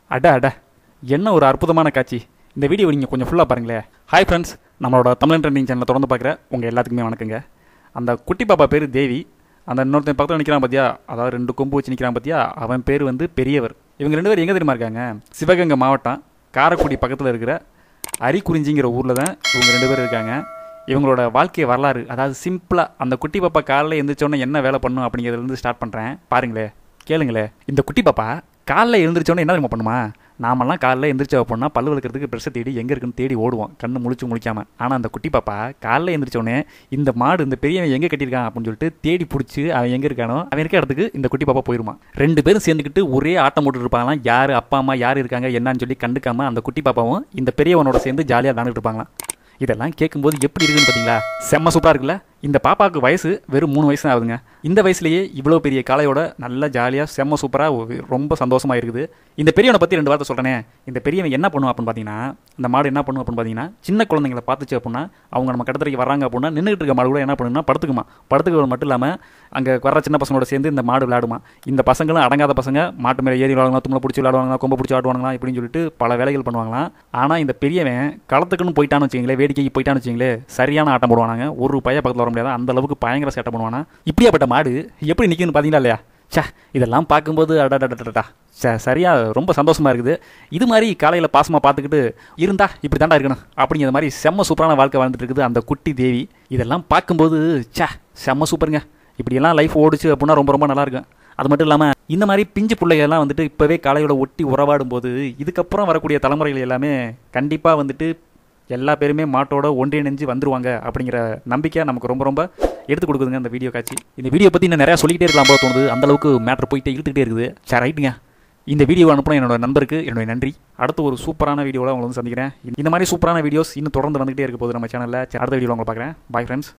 அட அட என்ன ஒரு அற்புதமான காட்சி இந்த வீடியோ நீங்கள் கொஞ்சம் ஃபுல்லாக பாருங்களேன் ஹாய் ஃப்ரெண்ட்ஸ் நம்மளோட தமிழ் ட்ரெண்டிங் சேனலை தொடர்ந்து பார்க்குற உங்கள் எல்லாத்துக்குமே வணக்கங்க அந்த குட்டி பாப்பா பேர் தேவி அந்த இன்னொருத்தன் பக்கத்தில் நிற்கிறான் பார்த்தியா அதாவது ரெண்டு கொம்பு வச்சு நிற்கிறான் பார்த்தியா அவன் பேர் வந்து பெரியவர் இவங்க ரெண்டு பேரும் எங்கே தெரியுமா இருக்காங்க சிவகங்கை மாவட்டம் காரைக்குடி பக்கத்தில் இருக்கிற அரிக்குறிஞ்சிங்கிற ஊரில் தான் இவங்க ரெண்டு பேரும் இருக்காங்க இவங்களோட வாழ்க்கை வரலாறு அதாவது சிம்பிளாக அந்த குட்டி பாப்பா காலைல எழுந்திரிச்சோன்னே என்ன வேலை பண்ணும் அப்படிங்கிறதுலேருந்து ஸ்டார்ட் பண்ணுறேன் பாருங்களே கேளுங்களே இந்த குட்டி பாப்பா காலைல எழுந்திரிச்சோன்னே என்ன தெரியுமா பண்ணுமா நாமெல்லாம் காலைல எந்திரிச்ச அப்படின்னா பல்லு விளக்கிறதுக்கு ப்ரெஷ்ஷை தேடி எங்கே இருக்குன்னு தேடி ஓடுவோம் கண்ணு முழிச்சு முழிக்காம ஆனால் அந்த குட்டி பாப்பா காலைல எந்திரிச்சோடனே இந்த மாடு இந்த பெரியவன் எங்கே கட்டியிருக்கான் அப்படின்னு சொல்லிட்டு தேடி பிடிச்சி அவன் எங்கே இருக்கானோ அவன் இருக்க இடத்துக்கு இந்த குட்டி பாப்பா போயிருமா ரெண்டு பேரும் சேர்ந்துக்கிட்டு ஒரே ஆட்டம் போட்டு இருப்பாங்களாம் யார் அப்பா அம்மா யார் இருக்காங்க என்னன்னு சொல்லி கண்டுக்காம அந்த குட்டி பாப்பாவும் இந்த பெரியவனோட சேர்ந்து ஜாலியாக விளாண்டுட்டு இருப்பாங்களாம் இதெல்லாம் கேட்கும்போது எப்படி இருக்குன்னு பார்த்தீங்களா செம்ம சூப்பராக இருக்குல்ல இந்த பாப்பாவுக்கு வயசு வெறும் மூணு வயசு தான் ஆகுதுங்க இந்த வயசுலேயே இவ்வளோ பெரிய காளையோட நல்லா ஜாலியாக செம்ம சூப்பராக ரொம்ப சந்தோஷமாக இருக்குது இந்த பெரியவனை பற்றி ரெண்டு வார்த்தை சொல்கிறேனே இந்த பெரியவன் என்ன பண்ணுவான் அப்படின்னு பார்த்தீங்கன்னா இந்த மாடு என்ன பண்ணும் அப்படின்னு பார்த்தீங்கன்னா சின்ன குழந்தைங்களை பார்த்துச்சு அப்படின்னா அவங்க நம்ம கடத்தரைக்கு வராங்க அப்படின்னா நின்றுட்டு இருக்க மாடு கூட என்ன பண்ணுன்னா படுத்துக்குமா படுத்துக்கிறது மட்டும் இல்லாமல் அங்கே வர சின்ன பசங்களோட சேர்ந்து இந்த மாடு விளையாடுமா இந்த பசங்களும் அடங்காத பசங்க மாட்டு மேலே ஏறி விளாடுவாங்க தும்மை பிடிச்சி விளாடுவாங்க கொம்பை பிடிச்சி ஆடுவாங்களா இப்படின்னு சொல்லிட்டு பல வேலைகள் பண்ணுவாங்களாம் ஆனால் இந்த பெரியவன் களத்துக்குன்னு போயிட்டான்னு வச்சுங்களேன் வேடிக்கைக்கு போயிட்டான்னு வச்சுங்களேன் சரியான ஆட்டம் போடுவாங்க ஒரு பைய பக்கத்தில் வர முடியாது அந்த அளவுக்கு பயங்கர சேட்டை பண்ணுவானா இப்படியாப்பட்ட மாடு எப்படி நிற்குன்னு பார்த்தீங்களா இல்லையா சே இதெல்லாம் பார்க்கும்போது அடடடடடா ச சரியா ரொம்ப சந்தோஷமா இருக்குது இது மாதிரி காலையில் பாசமாக பார்த்துக்கிட்டு இருந்தா இப்படி தாண்டா இருக்கணும் அப்படிங்கிற மாதிரி செம்ம சூப்பரான வாழ்க்கை வாழ்ந்துட்டு இருக்குது அந்த குட்டி தேவி இதெல்லாம் பார்க்கும்போது சே செம்ம சூப்பருங்க இப்படியெல்லாம் லைஃப் ஓடிச்சு அப்படின்னா ரொம்ப ரொம்ப நல்லா இருக்கும் அது மட்டும் இல்லாமல் இந்த மாதிரி பிஞ்சு பிள்ளைகள்லாம் வந்துட்டு இப்போவே காலையோட ஒட்டி உறவாடும் போது இதுக்கப்புறம் வரக்கூடிய தலைமுறைகள் எல்லாமே கண்டிப்பாக வந்துட்டு எல்லா பேருமே மாட்டோட ஒன்றிணைஞ்சு வந்துருவாங்க அப்படிங்கிற நம்பிக்கை நமக்கு ரொம்ப ரொம்ப எடுத்து கொடுக்குதுங்க அந்த வீடியோ காட்சி இந்த வீடியோ பற்றி இன்னும் நிறையா சொல்லிக்கிட்டே இருக்கலாம் போல தோணுது அந்த அளவுக்கு மேட்ரு போயிட்டே இழுத்துக்கிட்டே இருக்குது சரி ரைட்டுங்க இந்த வீடியோ அனுப்பின என்னோட நண்பருக்கு என்னுடைய நன்றி அடுத்து ஒரு சூப்பரான வீடியோவில் உங்களை வந்து சந்திக்கிறேன் இந்த மாதிரி சூப்பரான வீடியோஸ் இன்னும் தொடர்ந்து வந்துகிட்டே இருக்க போகுது நம்ம சேனலில் அடுத்த வீடியோவில் உங்களை பார்க்குறேன் பாய் ஃப்ரெண்ட்ஸ்